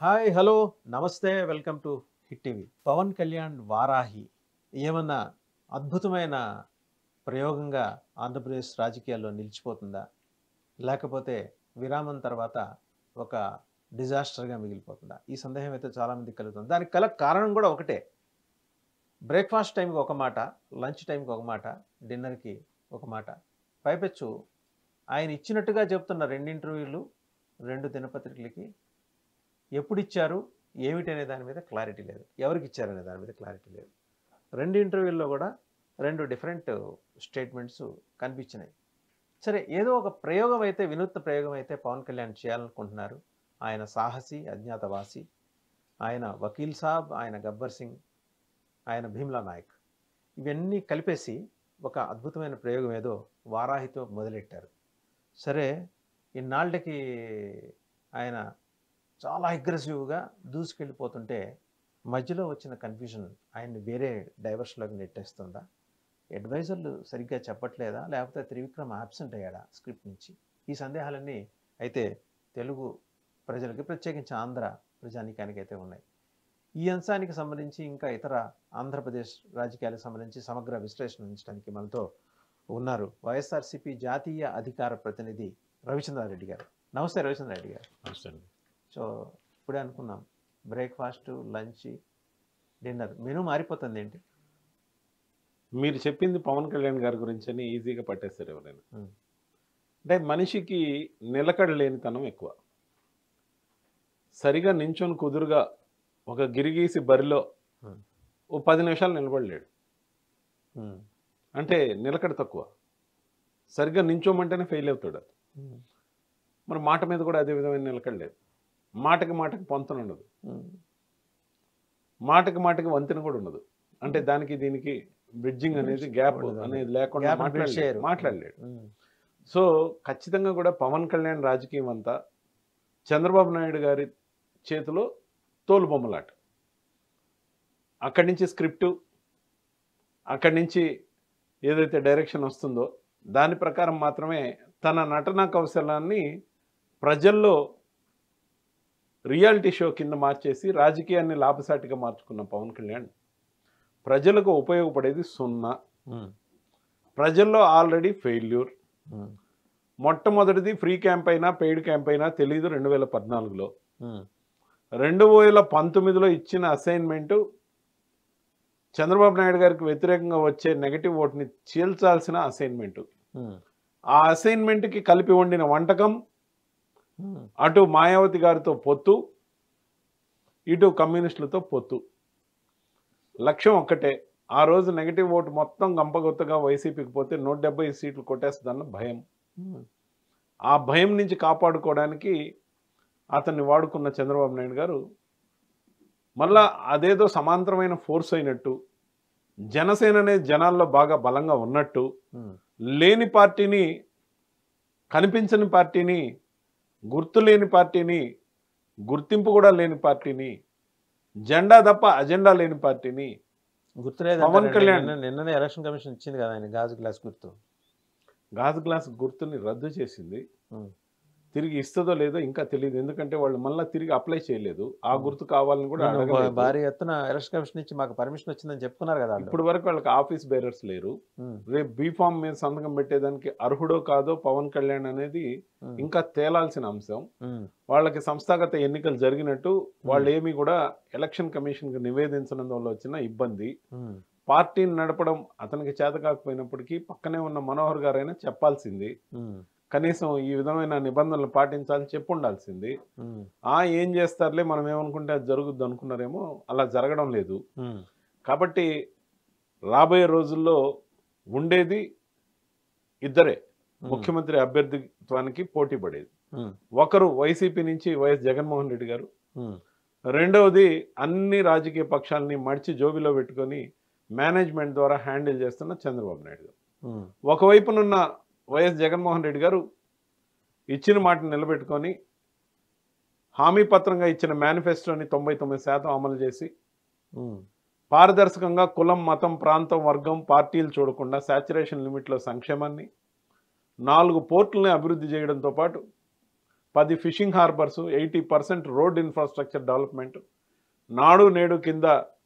Hi hello namaste welcome to hit TV Pawan Kalyan Varahi ఏమన్నా అద్భుతమైన ప్రయోగంగా ఆంధ్రప్రదేశ్ రాజకీయాల్లో నిలిచిపోతుందా లేకపోతే విరామం తర్వాత ఒక డిజాస్టర్గా మిగిలిపోతుందా ఈ సందేహం అయితే చాలామందికి కలుగుతుంది దానికి కల కారణం కూడా ఒకటే బ్రేక్ఫాస్ట్ టైంకి ఒక మాట లంచ్ టైంకి ఒక మాట డిన్నర్కి ఒక మాట పైపెచ్చు ఆయన ఇచ్చినట్టుగా చెప్తున్న రెండు ఇంటర్వ్యూలు రెండు దినపత్రికలకి ఎప్పుడు ఇచ్చారు ఏమిటి అనే దాని మీద క్లారిటీ లేదు ఎవరికి ఇచ్చారనే దాని మీద క్లారిటీ లేదు రెండు ఇంటర్వ్యూల్లో కూడా రెండు డిఫరెంట్ స్టేట్మెంట్స్ కనిపించినాయి సరే ఏదో ఒక ప్రయోగం అయితే వినూత్న ప్రయోగం అయితే పవన్ కళ్యాణ్ చేయాలనుకుంటున్నారు ఆయన సాహసి అజ్ఞాతవాసి ఆయన వకీల్ సాబ్ ఆయన గబ్బర్ సింగ్ ఆయన భీమ్లా నాయక్ ఇవన్నీ కలిపేసి ఒక అద్భుతమైన ప్రయోగం ఏదో వారాహితో మొదలెట్టారు సరే ఇన్నాళ్ళకి ఆయన చాలా అగ్రెసివ్గా దూసుకెళ్ళిపోతుంటే మధ్యలో వచ్చిన కన్ఫ్యూజన్ ఆయన్ని వేరే డైవర్షన్లోకి నెట్టేస్తుందా అడ్వైజర్లు సరిగ్గా చెప్పట్లేదా లేకపోతే త్రివిక్రమ్ ఆబ్సెంట్ అయ్యాడా స్క్రిప్ట్ నుంచి ఈ సందేహాలన్నీ అయితే తెలుగు ప్రజలకి ప్రత్యేకించి ఆంధ్ర ప్రజానీకానికి అయితే ఉన్నాయి ఈ అంశానికి సంబంధించి ఇంకా ఇతర ఆంధ్రప్రదేశ్ రాజకీయాలకు సంబంధించి సమగ్ర విశ్లేషణ ఉంచడానికి మనతో ఉన్నారు వైఎస్ఆర్సీపీ జాతీయ అధికార ప్రతినిధి రవిచంద్రారెడ్డి గారు నమస్తే రవిచంద్రారెడ్డి గారు సో ఇప్పుడే అనుకున్నాం బ్రేక్ఫాస్ట్ లంచ్ డిన్నర్ మెనూ మారిపోతుంది ఏంటి మీరు చెప్పింది పవన్ కళ్యాణ్ గారి గురించి అని ఈజీగా పట్టేస్తారు ఎవరైనా Hmm. అంటే మనిషికి నిలకడ లేనితనం ఎక్కువ సరిగా నించొని కుదురుగా ఒక గిరిగీసి బరిలో Hmm. ఓ పది నిమిషాలు నిలబడలేడు ఉమ్, అంటే నిలకడ తక్కువ సరిగ్గా నించోమంటేనే ఫెయిల్ అవుతాడు అది. ఉమ్, మరి మాట మీద కూడా అదే విధమైన నిలకడ లేదు మాటకి మాటకి పొంతన ఉండదు ఉమ్, మాటకి మాటకి వంతెన కూడా ఉండదు అంటే దానికి దీనికి బ్రిడ్జింగ్ అనేది గ్యాప్ ఉండదు. అనేది లేకుండా Gap ని bridge చేయరు. మాట్లాడలేడు మాట్లాడలేడు ఉమ్, సో ఖచ్చితంగా కూడా పవన్ కళ్యాణ్ రాజకీయం అంతా చంద్రబాబు నాయుడు గారి చేతిలో తోలుబొమ్మలాట అక్కడి నుంచి స్క్రిప్టు అక్కడి నుంచి ఏదైతే డైరెక్షన్ వస్తుందో దాని ప్రకారం మాత్రమే తన నటనా కౌశలాన్ని ప్రజల్లో రియాలిటీ షో కింద మార్చేసి రాజకీయాన్ని లాభసాటిగా మార్చుకున్న పవన్ కళ్యాణ్ ప్రజలకు ఉపయోగపడేది సున్నా ఉమ్, ప్రజల్లో ఆల్రెడీ ఫెయిల్యూర్ ఉమ్, మొట్టమొదటిది ఫ్రీ క్యాంప్ అయినా పెయిడ్ క్యాంప్ అయినా తెలియదు రెండు వేల పద్నాలుగులో ఉమ్, రెండు వేల పంతొమ్మిదిలో ఇచ్చిన అసైన్మెంటు చంద్రబాబు నాయుడు గారికి వ్యతిరేకంగా వచ్చే నెగటివ్ ఓట్ని చీల్చాల్సిన అసైన్మెంటు ఉమ్, ఆ అసైన్మెంట్కి కలిపి వండిన వంటకం ఉమ్, అటు మాయావతి గారితో పొత్తు ఇటు కమ్యూనిస్టులతో పొత్తు లక్ష్యం ఒక్కటే ఆ రోజు నెగటివ్ ఓటు మొత్తం గంపగొత్తగా వైసీపీకి పోతే నూట డెబ్బై సీట్లు కొట్టేస్తుందన్న భయం ఉమ్, ఆ భయం నుంచి కాపాడుకోవడానికి అతన్ని వాడుకున్న చంద్రబాబు నాయుడు గారు మళ్ళా అదేదో సమాంతరమైన ఫోర్స్ అయినట్టు జనసేన అనేది జనాల్లో బాగా బలంగా ఉన్నట్టు ఉమ్, లేని పార్టీని కనిపించని పార్టీని గుర్తు లేని పార్టీని గుర్తింపు కూడా లేని పార్టీని జెండా తప్ప అజెండా లేని పార్టీని గుర్తులేదు పవన్ అంటారండి. కళ్యాణ్. నిన్న- నిన్ననే ఎలక్షన్ కమిషన్ ఇచ్చింది కదా ఆయన గాజు గ్లాస్ గుర్తు గాజు గ్లాస్ గుర్తుని రద్దు చేసింది ఉమ్, తిరిగి ఇస్తుందో లేదో ఇంకా తెలియదు ఎందుకంటే వాళ్ళు మళ్ళీ తిరిగి అప్లై చేయలేదు ఆ Hmm. గుర్తు కావాలని కూడా నిన్న అడగలేదు. భారీ ఎత్తున ఎలక్షన్ కమిషన్ నుంచి మాకు పర్మిషన్ వచ్చిందని చెప్పుకున్నారు కదా వాళ్ళు. ఇప్పుడు వరకు వాళ్ళకి ఆఫీస్ బేరర్స్ లేరు ఉమ్, రేపు బీఫామ్ మీద సంతకం పెట్టేదానికి అర్హుడో కాదో పవన్ కళ్యాణ్ అనేది ఉమ్, ఇంకా తేలాల్సిన అంశం ఉమ్, వాళ్ళకి సంస్థాగత ఎన్నికలు జరిగినట్టు వాళ్ళు ఏమీ కూడా ఎలక్షన్ కమిషన్ కి నివేదించడం వల్ల వచ్చిన ఇబ్బంది ఉమ్, పార్టీని నడపడం అతనికి చేత కాకపోయినప్పటికీ పక్కనే ఉన్న మనోహర్ గారైనా చెప్పాల్సింది ఉమ్, కనీసం ఈ విధమైన నిబంధనలు పాటించాలని చెప్పు ఉండాల్సింది ఉమ్, ఆ ఏం చేస్తారులే మనం ఏమనుకుంటే అది జరుగుద్ది అనుకున్నారేమో అలా జరగడం లేదు ఉమ్, కాబట్టి రాబోయే రోజుల్లో ఉండేది ఇద్దరే ఉమ్, ముఖ్యమంత్రి అభ్యర్థిత్వానికి పోటీ పడేది ఉమ్, ఒకరు వైసీపీ నుంచి వైఎస్ జగన్మోహన్ రెడ్డి గారు ఉమ్, రెండవది అన్ని రాజకీయ పక్షాలని మడిచి జోబిలో పెట్టుకొని మేనేజ్మెంట్ ద్వారా హ్యాండిల్ చేస్తున్న చంద్రబాబు నాయుడు గారు ఉమ్, ఒకవైపునున్న వైఎస్ జగన్మోహన్ రెడ్డి గారు ఇచ్చిన మాట నిలబెట్టుకొని హామీ పత్రంగా ఇచ్చిన మేనిఫెస్టోని తొంభై తొమ్మిది శాతం అమలు చేసి ఉమ్, పారదర్శకంగా కులం మతం ప్రాంతం వర్గం పార్టీలు చూడకుండా శాచురేషన్ లిమిట్లో సంక్షేమాన్ని నాలుగు పోర్టుల్ని అభివృద్ధి చేయడంతో పాటు పది fishing harbours eighty percent road infrastructure development Nadu Nedu కింద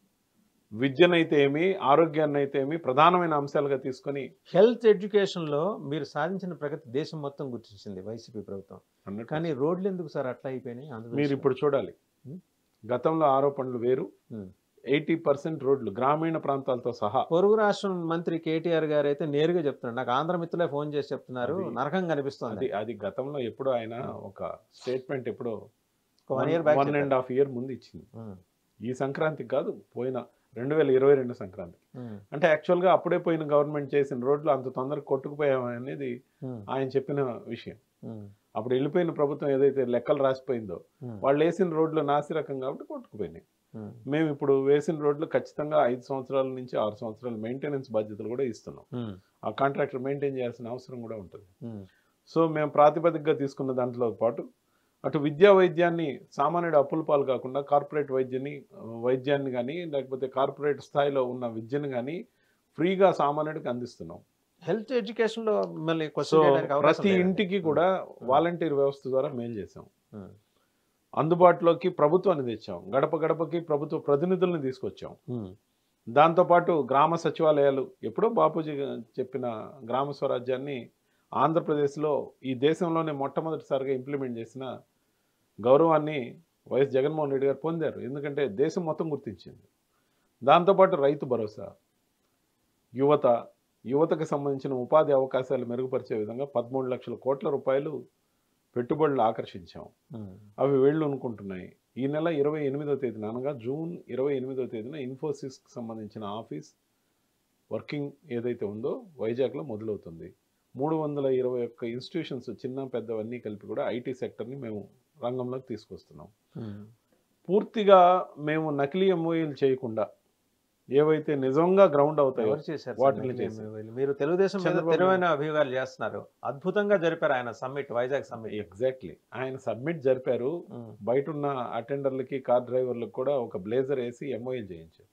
విద్యనైతే ఏమి ఆరోగ్యాన్ని అయితే ఏమి ప్రధానమైన అంశాలుగా తీసుకొని హెల్త్ ఎడ్యుకేషన్ లో మీరు సాధించిన ప్రగతి దేశం మొత్తం గుర్తించింది వైసీపీ ప్రభుత్వం అన్నట్టు కానీ రోడ్లు ఎందుకు సార్ అట్లా అయిపోయినాయి మీరు ఆంధ్రప్రదేశ్ ఇప్పుడు చూడాలి ఉం? గతంలో ఆరోపణలు వేరు ఉం. ఎయిటీ పర్సెంట్ రోడ్లు గ్రామీణ ప్రాంతాలతో సహా పొరుగు రాష్ట్రం మంత్రి కేటీఆర్ గారు అయితే నేరుగా చెప్తున్నారు నాకు ఆంధ్ర మిత్రులే ఫోన్ చేసి చెప్తున్నారు అది- నరకం అది కనిపిస్తుంది అది గతంలో ఎప్పుడో ఆయన ఒక స్టేట్మెంట్ ఎప్పుడో one year back one and half year ముందు ఇచ్చింది ఈ సంక్రాంతికి కాదు పోయిన రెండు వేల ఇరవై రెండు సంక్రాంతి అంటే యాక్చువల్గా అప్పుడే పోయిన గవర్నమెంట్ చేసిన రోడ్లు అంత తొందరగా కొట్టుకుపోయాం అనేది ఆయన చెప్పిన విషయం అప్పుడు వెళ్ళిపోయిన ప్రభుత్వం ఏదైతే లెక్కలు రాసిపోయిందో వాళ్ళు వేసిన రోడ్లు నాసిరకం కాబట్టి కొట్టుకుపోయినాయి మేము ఇప్పుడు వేసిన రోడ్లు ఖచ్చితంగా ఐదు సంవత్సరాల నుంచి ఆరు సంవత్సరాల మెయింటెనెన్స్ బాధ్యతలు కూడా ఇస్తున్నాం ఆ కాంట్రాక్టర్ మెయింటైన్ చేయాల్సిన అవసరం కూడా ఉంటుంది సో మేము ప్రాతిపదికగా తీసుకున్న దాంట్లో పాటు అటు విద్యా వైద్యాన్ని సామాన్యుడు అప్పుల పాలు కాకుండా కార్పొరేట్ వైద్యాన్ని వైద్యాన్ని కానీ లేకపోతే కార్పొరేట్ స్థాయిలో ఉన్న విద్యను కానీ ఫ్రీగా సామాన్యుడికి అందిస్తున్నాం హెల్త్ ఎడ్యుకేషన్ లో మళ్ళీ సో క్వశ్చన్ చేయడానికి అవకాశం ప్రతి లేదండి. ఇంటికి కూడా వాలంటీర్ వ్యవస్థ ద్వారా మేలు చేసాం ఉమ్. అందుబాటులోకి ప్రభుత్వాన్ని తెచ్చాం గడప గడపకి ప్రభుత్వ ప్రతినిధులను తీసుకొచ్చాం ఉమ్. దాంతోపాటు గ్రామ సచివాలయాలు ఎప్పుడో బాపూజీ చెప్పిన గ్రామ స్వరాజ్యాన్ని ఆంధ్రప్రదేశ్లో ఈ దేశంలోనే మొట్టమొదటిసారిగా ఇంప్లిమెంట్ చేసిన గౌరవాన్ని వైఎస్ జగన్మోహన్ రెడ్డి గారు పొందారు ఎందుకంటే దేశం మొత్తం గుర్తించింది దాంతోపాటు రైతు భరోసా యువత యువతకు సంబంధించిన ఉపాధి అవకాశాలు మెరుగుపరిచే విధంగా పదమూడు లక్షల కోట్ల రూపాయలు పెట్టుబడులు ఆకర్షించాం ఉమ్. అవి వెళ్ళు అనుకుంటున్నాయి ఈ నెల ఇరవై ఎనిమిదో తేదీన అనగా జూన్ ఇరవై ఎనిమిదో తేదీన ఇన్ఫోసిస్కి సంబంధించిన ఆఫీస్ వర్కింగ్ ఏదైతే ఉందో వైజాగ్లో మొదలవుతుంది మూడు వందల ఇరవై ఒక్క ఇన్స్టిట్యూషన్స్ చిన్న పెద్దవన్నీ కలిపి కూడా ఐటీ సెక్టర్ని మేము రంగంలోకి తీసుకొస్తున్నాం ఉమ్. పూర్తిగా మేము నకిలీ ఎంఓఈలు చేయకుండా ఏవైతే నిజంగా గ్రౌండ్ అవుతాయో ఎవరు చేశారు సార్ వాటిని మీకు? చేశారు. మీరు- మీరు తెలుగుదేశం మీద చంద్రబాబు తెలివైన అభియోగాలు చేస్తున్నారు అద్భుతంగా జరిపారు ఆయన సమ్మిట్ వైజాగ్ సమ్మిట్ ఎగ్జాక్ట్లీ ఆయన సబ్మిట్ జరిపారు బయట ఉన్న అటెండర్లకి కార్ డ్రైవర్లకు కూడా ఒక బ్లేజర్ వేసి ఎంఓఈలు చేయించారు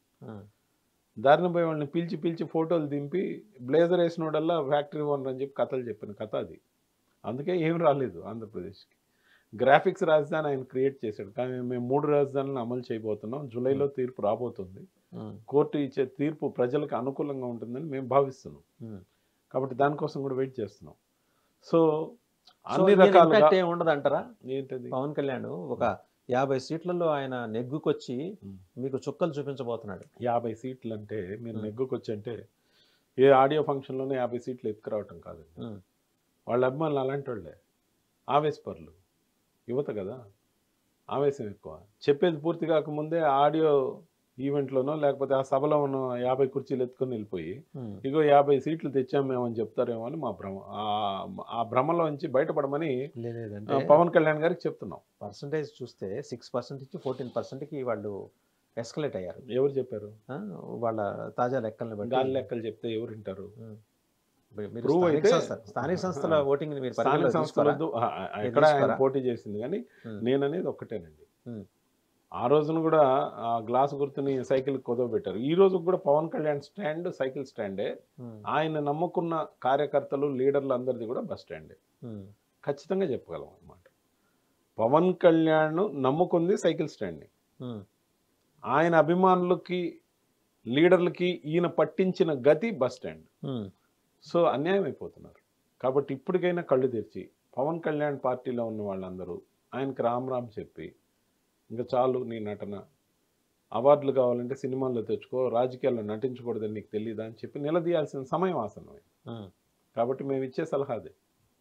దారిన పోయి వాళ్ళని పిలిచి పిలిచి ఫోటోలు దింపి బ్లేజర్ వేసినోడల్లా ఫ్యాక్టరీ ఓనర్ అని చెప్పి కథలు చెప్పిన కథ అది అందుకే ఏం రాలేదు ఆంధ్రప్రదేశ్కి గ్రాఫిక్స్ రాజధాని ఆయన క్రియేట్ చేశాడు కానీ మేము మూడు రాజధానులను అమలు చేయబోతున్నాం జూలైలో తీర్పు రాబోతుంది కోర్టు ఇచ్చే తీర్పు ప్రజలకు అనుకూలంగా ఉంటుందని మేము భావిస్తున్నాం కాబట్టి దానికోసం కూడా వెయిట్ చేస్తున్నాం సో అన్ని రకాలుగా ఏం ఉండదు అంటారా ఏంటది పవన్ కళ్యాణ్ ఒక యాభై సీట్లలో ఆయన నెగ్గుకొచ్చి ఉమ్. మీకు చుక్కలు చూపించబోతున్నాడు యాభై సీట్లు అంటే మీరు మ్. నెగ్గుకొచ్చి అంటే ఏ ఆడియో ఫంక్షన్లోనే యాభై సీట్లు ఎత్తుకురావటం కాదు ఉమ్. వాళ్ళ అభిమానులు అలాంటి వాళ్ళే ఆవేశపరులు యువత కదా ఆవేశం ఎక్కువ చెప్పేది పూర్తి కాకముందే ఆడియో ఈవెంట్లోనో లేకపోతే ఆ సభలో ఉన్న యాభై కుర్చీలు ఎత్తుకొని వెళ్ళిపోయి ఉమ్. ఇగో యాభై సీట్లు తెచ్చాం మేము అని చెప్తారేమో అని మా భ్రమ ఆ- ఆ భ్రమలోంచి బయటపడమని లేదంటే ఆ, పవన్ కళ్యాణ్ గారికి చెప్తున్నాం పర్సంటేజ్ చూస్తే సిక్స్ పర్సెంట్ నుంచి ఫోర్టీన్ పర్సెంట్కి వాళ్ళు ఎస్కలేట్ అయ్యారు ఎవరు చెప్పారు ఆ, వాళ్ళ తాజా లెక్కల్ని బట్టి గాలి లెక్కలు చెప్తే ఎవరు వింటారు ఉమ్. మీరు Prove స్థానిక అయితే- సంస్థ- స్థానిక సంస్థల ఓటింగ్ మీరు స్థానిక పరిగణలోకి తీసుకోరా? సంస్థలతో ఆ, ఆ, మీరు ఎక్కడ ఆయన తీసుకోరా? పోటీ చేసింది కానీ ఉమ్. నేననేది ఒక్కటేనండి ఉమ్. ఆ రోజున కూడా ఆ గ్లాస్ గుర్తుని సైకిల్ కుదవబెట్టారు ఈ రోజు కూడా పవన్ కళ్యాణ్ స్టాండ్ సైకిల్ స్టాండే ఉమ్. ఆయన నమ్ముకున్న కార్యకర్తలు లీడర్లు అందరిది కూడా బస్ స్టాండే ఉమ్. ఖచ్చితంగా చెప్పగలం అనమాట పవన్ కళ్యాణ్ నమ్ముకుంది సైకిల్ స్టాండ్ని ఉమ్. ఆయన అభిమానులకి లీడర్లకి ఈయన పట్టించిన గతి బస్ స్టాండ్ ఉమ్. సో అన్యాయం అయిపోతున్నారు కాబట్టి ఇప్పటికైనా కళ్ళు తెరిచి పవన్ కళ్యాణ్ పార్టీలో ఉన్న వాళ్ళందరూ ఆయనకి రామ్ రామ్ చెప్పి ఇంకా చాలు నీ నటన అవార్డులు కావాలంటే సినిమాల్లో తెచ్చుకో రాజకీయాల్లో నటించకూడదని నీకు తెలియదా అని చెప్పి నిలదీయాల్సిన సమయం ఆసనమే ఉమ్. కాబట్టి మేము ఇచ్చే సలహా అదే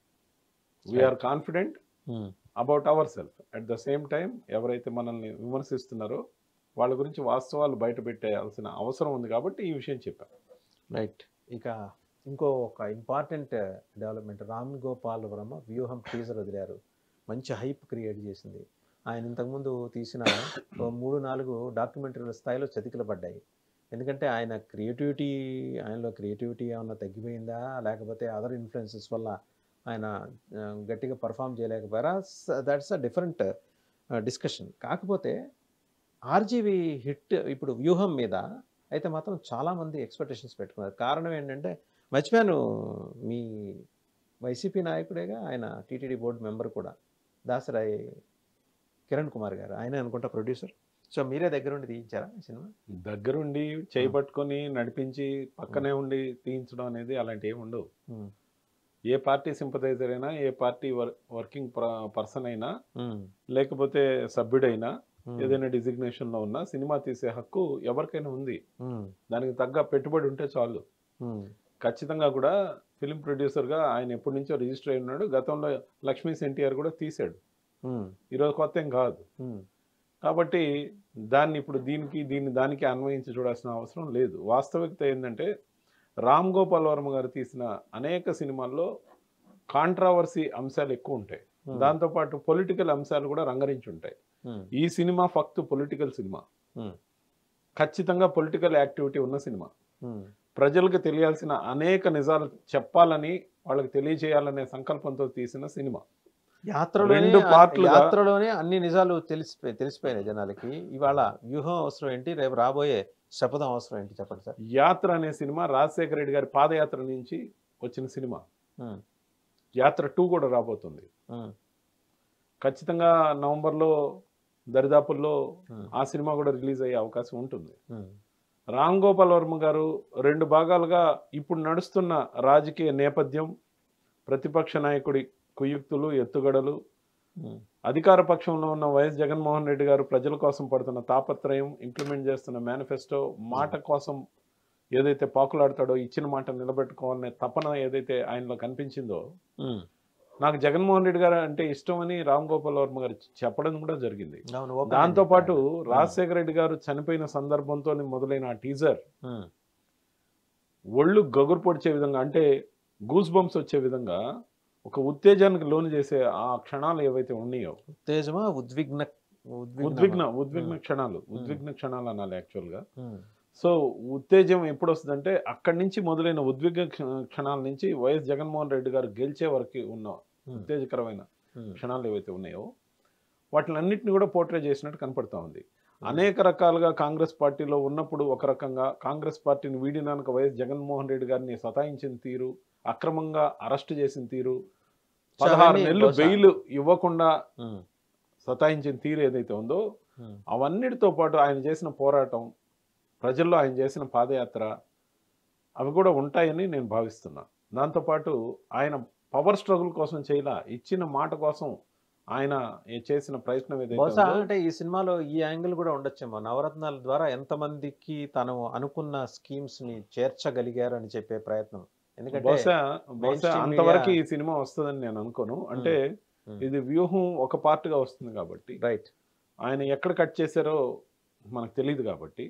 we're confident um. About our self at the same time ఎవరైతే మనల్ని విమర్శిస్తున్నారో వాళ్ళ గురించి వాస్తవాలు బయట పెట్టేయాల్సిన అవసరం ఉంది కాబట్టి ఈ విషయం చెప్పాను రైట్ ఇక ఇంకో ఒక important development Ram Gopal Varma Vyooham teaser వదిలారు మంచి హైప్ క్రియేట్ చేసింది ఆయన ఇంతకుముందు తీసిన ఓ మూడు నాలుగు డాక్యుమెంటరీల స్థాయిలో చతికిల పడ్డాయి ఎందుకంటే ఆయన క్రియేటివిటీ ఆయనలో క్రియేటివిటీ ఏమన్నా తగ్గిపోయిందా లేకపోతే అదర్ ఇన్ఫ్లుయెన్సెస్ వల్ల ఆయన ఆ, గట్టిగా పర్ఫామ్ చేయలేకపోయారా దట్స్ అ డిఫరెంట్ డిస్కషన్ కాకపోతే ఆర్జీవి హిట్ ఇప్పుడు వ్యూహం మీద అయితే మాత్రం చాలామంది ఎక్స్పెక్టేషన్స్ పెట్టుకున్నారు కారణం ఏంటంటే మర్చిపోయాను మీ వైసీపీ నాయకుడేగా ఆయన టీటీడీ బోర్డు మెంబర్ కూడా దాసరాయి కిరణ్ కుమార్ గారు ఆయన అనుకుంటా ప్రొడ్యూసర్ సో మీరే దగ్గరుండి తీయించారా ఈ సినిమా దగ్గరుండి చేయబట్టుకొని నడిపించి పక్కనే ఉండి తీయించడం అనేది అలాంటి ఏమి ఉండవు ఉమ్, ఏ పార్టీ సింపథైజర్ అయినా ఏ పార్టీ వర్ వర్కింగ్ పర్సన్ అయినా ఉమ్, లేకపోతే సభ్యుడైనా ఉమ్, ఏదైనా డిజిగ్నేషన్ లో ఉన్నా సినిమా తీసే హక్కు ఎవరికైనా ఉంది ఉమ్, దానికి తగ్గ పెట్టుబడి ఉంటే చాలు ఉమ్, ఖచ్చితంగా కూడా ఫిలిం ప్రొడ్యూసర్ గా ఆయన ఎప్పటి నుంచో రిజిస్టర్ అయి ఉన్నాడు గతంలో లక్ష్మీ ఎన్టీఆర్ కూడా తీశాడు ఉమ్, ఈరోజు కొత్త ఏం కాదు ఉమ్, కాబట్టి దాన్ని ఇప్పుడు దీనికి దీన్ని దానికి అన్వయించి చూడాల్సిన అవసరం లేదు వాస్తవికత ఏంటంటే రామ్ గోపాల్ వర్మ గారు తీసిన అనేక సినిమాల్లో కాంట్రావర్సీ అంశాలు ఎక్కువ ఉంటాయి ఉమ్, దాంతోపాటు పొలిటికల్ అంశాలు కూడా రంగరించి ఉంటాయి ఉమ్, ఈ సినిమా ఫక్త్ పొలిటికల్ సినిమా ఉమ్, ఖచ్చితంగా పొలిటికల్ యాక్టివిటీ ఉన్న సినిమా ఉమ్, ప్రజలకు తెలియాల్సిన అనేక నిజాలు చెప్పాలని వాళ్ళకి తెలియజేయాలనే సంకల్పంతో తీసిన సినిమా యాత్రలోనే రెండు పార్ట్లుగా- యాత్రలోనే అన్ని నిజాలు తెలిసిపోయి తెలిసిపోయినాయి జనాలకి ఇవాళ వ్యూహం అవసరం ఏంటి రేపు రాబోయే శపథం అవసరం ఏంటి చెప్పండి సార్ యాత్ర అనే సినిమా రాజశేఖర రెడ్డి గారి పాదయాత్ర నుంచి వచ్చిన సినిమా ఉమ్, యాత్ర టూ కూడా రాబోతుంది ఉమ్, ఖచ్చితంగా నవంబర్లో దరిదాపుల్లో ఉమ్, ఆ సినిమా కూడా రిలీజ్ అయ్యే అవకాశం ఉంటుంది ఉమ్, రామ్ గోపాల్ వర్మ గారు రెండు భాగాలుగా ఇప్పుడు నడుస్తున్న రాజకీయ నేపథ్యం ప్రతిపక్ష నాయకుడి కుయుక్తులు ఎత్తుగడలు ఉమ్, అధికార పక్షంలో ఉన్న వైఎస్ జగన్మోహన్ రెడ్డి గారు ప్రజల కోసం పడుతున్న తాపత్రయం ఇంప్లిమెంట్ చేస్తున్న మేనిఫెస్టో మాట కోసం ఏదైతే పాకులాడతాడో ఇచ్చిన మాట నిలబెట్టుకోవాలనే తపన ఏదైతే ఆయనలో కనిపించిందో ఉమ్. నాకు జగన్మోహన్ రెడ్డి గారు అంటే ఇష్టమని రామ్ గోపాల్ వర్మ గారు చెప్పడం కూడా జరిగింది అవును, open దాంతో అయింది. పాటు రాజశేఖర రెడ్డి గారు చనిపోయిన సందర్భంతో మొదలైన ఆ టీజర్ ఉమ్, ఒళ్ళు గగురు పొడిచే విధంగా అంటే గూస్ బంప్స్ వచ్చే విధంగా ఒక ఉత్తేజానికి లోను చేసే ఆ క్షణాలు ఏవైతే ఉన్నాయో ఉత్తేజమా ఉద్విగ్న ఉద్విగ్న ఉద్విగ్న క్షణాలు ఉద్విగ్న క్షణాలు అనాలి యాక్చువల్ గా ఉమ్, సో ఉత్తేజం ఎప్పుడు వస్తుందంటే అక్కడి నుంచి మొదలైన ఉద్విగ్న క్ష- క్షణాల నుంచి వైఎస్ జగన్మోహన్ రెడ్డి గారు గెలిచే వరకు ఉన్న ఉమ్, ఉత్తేజకరమైన ఉమ్, క్షణాలు ఏవైతే ఉన్నాయో వాటిని అన్నింటిని కూడా పోర్ట్రే చేసినట్టు కనపడతా ఉంది అనేక రకాలుగా కాంగ్రెస్ పార్టీలో ఉన్నప్పుడు ఒక రకంగా కాంగ్రెస్ పార్టీని వీడినాక వైఎస్ జగన్మోహన్ రెడ్డి గారిని సతాయించిన తీరు అక్రమంగా అరెస్ట్ చేసిన తీరు సో పదహారు అవన్నీ నెలలు బహుశా- బెయిల్ ఇవ్వకుండా ఉమ్, సతాయించిన తీరు ఏదైతే ఉందో ఉమ్, అవన్నిటితో పాటు ఆయన చేసిన పోరాటం ప్రజల్లో ఆయన చేసిన పాదయాత్ర అవి కూడా ఉంటాయని నేను భావిస్తున్నా దాంతోపాటు ఆయన పవర్ స్ట్రగుల్ కోసం చేయలా ఇచ్చిన మాట కోసం ఆయన ఏ- చేసిన ప్రయత్నం ఏదైతే బహుశా ఉందో, అంటే ఈ సినిమాలో ఈ యాంగిల్ కూడా ఉండొచ్చేమో నవరత్నాల ద్వారా ఎంతమందికి తను అనుకున్న స్కీమ్స్ ని చేర్చగలిగారు అని చెప్పే ప్రయత్నం ఎందుకంటే బహుశా బహుశా mainstream అంతవరకు media- ఈ సినిమా వస్తుందని నేను అనుకోను అంటే Hmm. ఇది వ్యూహం ఒక part గా వస్తుంది కాబట్టి రైట్ ఆయన ఎక్కడ కట్ చేశారో మనకు తెలియదు కాబట్టి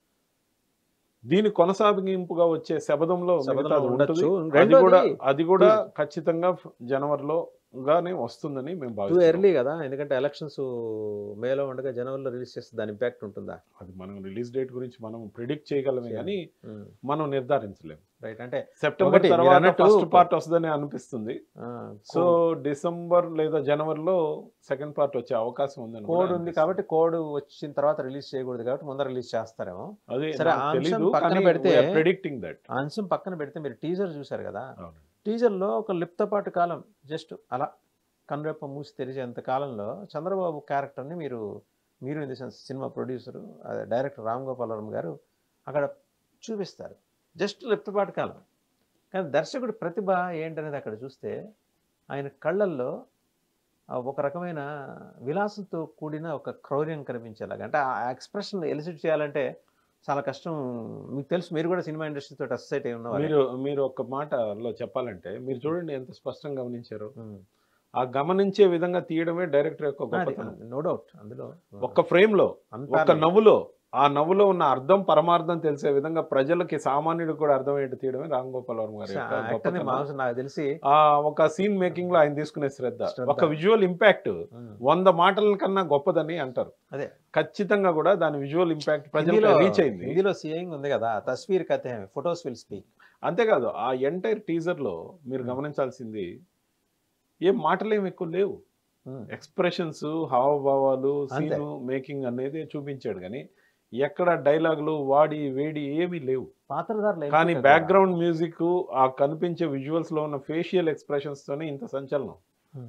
దీని కొనసాగింపుగా వచ్చే శబదంలో శబదంలో మిగతాది ఉండొచ్చు. ఉంటుంది అది రెండోది- కూడా అది కూడా ఖచ్చితంగా జనవరిలో గానే వస్తుందని మేము టూ భావిస్తున్నాం ఎర్లీ కదా ఎందుకంటే ఎలక్షన్స్ మేలో ఉండగా జనవరిలో రిలీజ్ చేస్తే దాని ఇంపాక్ట్ ఉంటుందా అది మనం రిలీజ్ డేట్ గురించి మనం ప్రిడిక్ట్ చేయగలమే Yeah. కానీ మనం నిర్ధారించలేం రైట్ అంటే సెప్టెంబర్ ఒకటి, మీరు తర్వాత అన్నట్టు- ఫస్ట్ పార్ట్ వస్తుందని అనిపిస్తుంది ఆ, సో డిసెంబర్ లేదా జనవరిలో సెకండ్ పార్ట్ వచ్చే అవకాశం ఉందని కూడా కోడ్ ఉంది అనిపిస్తుంది. కాబట్టి కోడ్ వచ్చిన తర్వాత రిలీజ్ చేయకూడదు కాబట్టి ముందర రిలీజ్ చేస్తారేమో అదే సరే, నాకు ఆ అంశం తెలీదు పక్కన కానీ పెడితే- ప్రిడిక్టింగ్ దట్ ఆ అంశం పక్కన పెడితే మీరు టీజర్ చూశారు కదా టీజర్లో ఒక లిప్తపాటు కాలం జస్ట్ అలా కనురెప్ప మూసి తెరిచేంత కాలంలో చంద్రబాబు క్యారెక్టర్ని మీరు మీరు in the sense cinema producer అదే డైరెక్టర్ రామ్ గోపాల్ వర్మ గారు అక్కడ చూపిస్తారు జస్ట్ లిప్తపాటు కాలం కానీ దర్శకుడి ప్రతిభ ఏంటనేది అక్కడ చూస్తే ఆయన కళ్ళల్లో ఆ ఒక రకమైన విలాసంతో కూడిన ఒక క్రౌర్యం కనిపించేలాగా అంటే ఆ ఎక్స్ప్రెషన్ ఎలిసిట్ చేయాలంటే చాలా కష్టం మీకు తెలుసు మీరు కూడా సినిమా ఇండస్ట్రీతో అసోసియేట్ అయి ఉన్నవారు మీరు మీరు ఒక మాటలో చెప్పాలంటే మీరు చూడండి ఎంత స్పష్టంగా గమనించారు ఆ గమనించే విధంగా తీయడమే డైరెక్టర్ యొక్క గొప్పతనం నో డౌట్ అందులో ఒక్క ఫ్రేమ్ లో అంతా ఒక నవ్వులో ఆ నవ్వులో ఉన్న అర్థం పరమార్థం తెలిసే విధంగా ప్రజలకి సామాన్యుడికి కూడా అర్థమయ్యేట్టు తీయడమే రామ్ గోపాల్ వర్మ గారి యొక్క యాక్టర్ని గొప్పతనం. మాంసం నాకు తెలిసి ఆ ఒక సీన్ మేకింగ్ లో ఆయన తీసుకునే శ్రద్ధ శ్రద్ధ. ఒక విజువల్ ఇంపాక్ట్ ఉమ్, వంద మాటల కన్నా గొప్పదని అంటారు అదే. ఖచ్చితంగా కూడా దాని విజువల్ ఇంపాక్ట్ ప్రజలకు హిందీలో రీచ్ అయింది హిందీలో సీయింగ్ ఉంది కదా తస్వీర్ కథ ఫొటోస్ విల్ స్పీక్ అంతేకాదు ఆ ఎంటైర్ టీజర్ లో మీరు గమనించాల్సింది ఏం మాటలు ఏమి ఎక్కువ లేవు ఎక్స్ప్రెషన్స్ హావభావాలు అంతే. సీను మేకింగ్ అనేది చూపించాడు కానీ ఎక్కడ డైలాగులు వాడి వేడి ఏమీ లేవు పాత్రధారులు కానీ ఎంపిక బ్యాక్గ్రౌండ్ మ్యూజిక్ ఆ కనిపించే విజువల్స్ లో ఉన్న ఫేషియల్ ఎక్స్ప్రెషన్స్ తోనే ఇంత సంచలనం కదా. ఉమ్,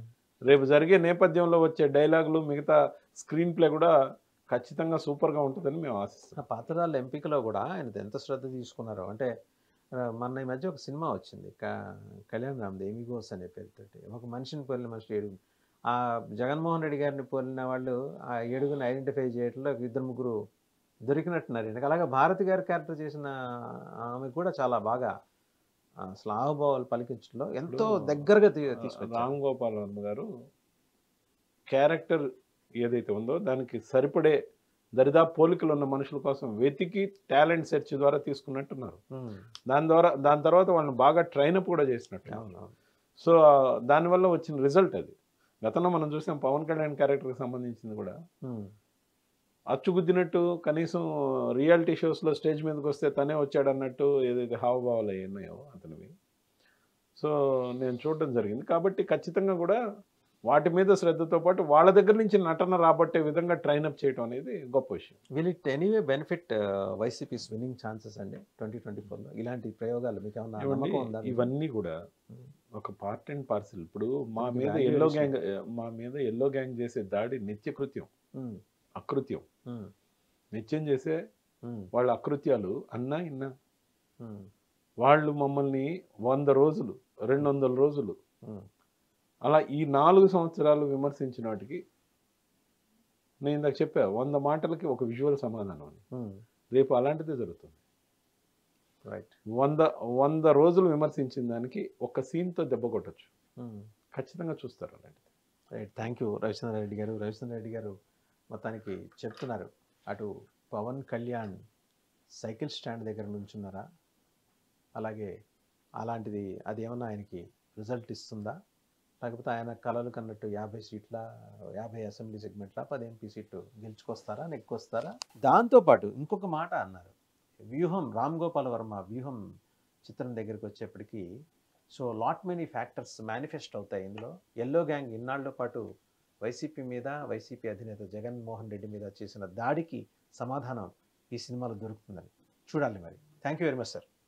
రేపు జరిగే నేపథ్యంలో వచ్చే డైలాగులు మిగతా స్క్రీన్ ప్లే కూడా ఖచ్చితంగా సూపర్గా ఉంటుందని మేము ఆశిస్తున్నాం ఆ పాత్రధారుల ఎంపికలో కూడా ఆయన ఎంత శ్రద్ధ తీసుకున్నారో అంటే ఆ, మొన్న ఈ మధ్య ఒక సినిమా వచ్చింది క- కళ్యాణ్ రామ్ది ఎమిగోస్ అనే పేరుతోటి ఒక మనిషిని పోలిన మనిషి ఏడుగు ఆ జగన్మోహన్ రెడ్డి గారిని పోలిన వాళ్ళు ఆ ఏడుగుని ఐడెంటిఫై చేయడంలో ఇద్దరు ముగ్గురు దొరికినట్టున్నారు ఇంకా అలాగే భారతి గారి క్యారెక్టర్ చేసిన ఆమె కూడా చాలా బాగా ఆ, అసలు ఆహుభావాలు పలికించడంలో ఎంతో ఇప్పుడు దగ్గరగా తీ- తీసుకొచ్చారు రామ్ గోపాల్ వర్మ గారు క్యారెక్టర్ ఏదైతే ఉందో దానికి సరిపడే దరిదాపు పోలికలు ఉన్న మనుషుల కోసం వెతికి టాలెంట్ సెర్చ్ ద్వారా తీసుకున్నట్టున్నారు ఉమ్, దాని ద్వారా దాని తర్వాత వాళ్ళని బాగా ట్రైనప్ కూడా చేసినట్టు అవును అవును. సో దానివల్ల వచ్చిన రిజల్ట్ అది గతంలో మనం చూసాం పవన్ కళ్యాణ్ క్యారెక్టర్కి సంబంధించింది కూడా ఉమ్, అచ్చుగుద్దినట్టు కనీసం రియాలిటీ షోస్లో స్టేజ్ మీదకి వస్తే తనే వచ్చాడు అన్నట్టు ఏదైతే హావభావాలు అవి ఉన్నాయో అతనివి సో నేను చూడడం జరిగింది కాబట్టి ఖచ్చితంగా కూడా వాటి మీద శ్రద్ధతో పాటు వాళ్ళ దగ్గర నుంచి నటన రాబట్టే విధంగా ట్రైనప్ చేయడం అనేది గొప్ప విషయం will it anyway benefit YCP's winning chances అండి ట్వంటీ ట్వంటీ ఫోర్లో ఇలాంటి ప్రయోగాలు మీకు ఏమన్నా ఇవన్నీ నమ్మకం ఉందా మీకు? ఇవన్నీ కూడా ఉమ్. ఒక పార్ట్ అండ్ పార్సిల్ ఇప్పుడు మా ఇది మీద value ఎల్లో addition. గ్యాంగ్ మా మీద ఎల్లో గ్యాంగ్ చేసే దాడి నిత్యకృత్యం ఉమ్, అకృత్యం ఉమ్, నిత్యం చేసే ఉమ్, వాళ్ళ అకృత్యాలు అన్నా ఇన్నా ఉమ్, వాళ్ళు మమ్మల్ని వంద రోజులు రెండు వందల రోజులు ఉమ్. అలా ఈ నాలుగు సంవత్సరాలు విమర్శించిన వాటికి నేను ఇందాక చెప్పా వంద మాటలకి ఒక విజువల్ సమాధానం అని ఉమ్, రేపు అలాంటిదే జరుగుతుంది రైట్ వంద వంద రోజులు విమర్శించిన దానికి ఒక సీన్తో దెబ్బ కొట్టచ్చు ఉమ్, ఖచ్చితంగా చూస్తారు అలాంటిది right thank you Ravichandra Reddy గారు రవిచంద్ర రెడ్డి గారు మొత్తానికి చెప్తున్నారు అటు పవన్ కళ్యాణ్ సైకిల్ స్టాండ్ దగ్గర నుంచున్నారా అలాగే అలాంటిది అది ఏమన్నా ఆయనకి రిజల్ట్ ఇస్తుందా లేకపోతే ఆయన కలలు కన్నట్టు యాభై సీట్ల యాభై అసెంబ్లీ సెగ్మెంట్ల పది ఎంపీ సీట్లు గెలుచుకొస్తారా నెక్కొస్తారా దాంతోపాటు ఇంకొక మాట అన్నారు వ్యూహం రామ్ గోపాల్ వర్మ వ్యూహం చిత్రం దగ్గరికి వచ్చేప్పటికి so lot many factors manifest అవుతాయి ఇందులో ఎల్లో గ్యాంగ్ ఇన్నాళ్ల పాటు వైసీపీ మీద వైసీపీ అధినేత జగన్మోహన్ రెడ్డి మీద చేసిన దాడికి సమాధానం ఈ సినిమాలో దొరుకుతుందని చూడాలి మరి thank you very much sir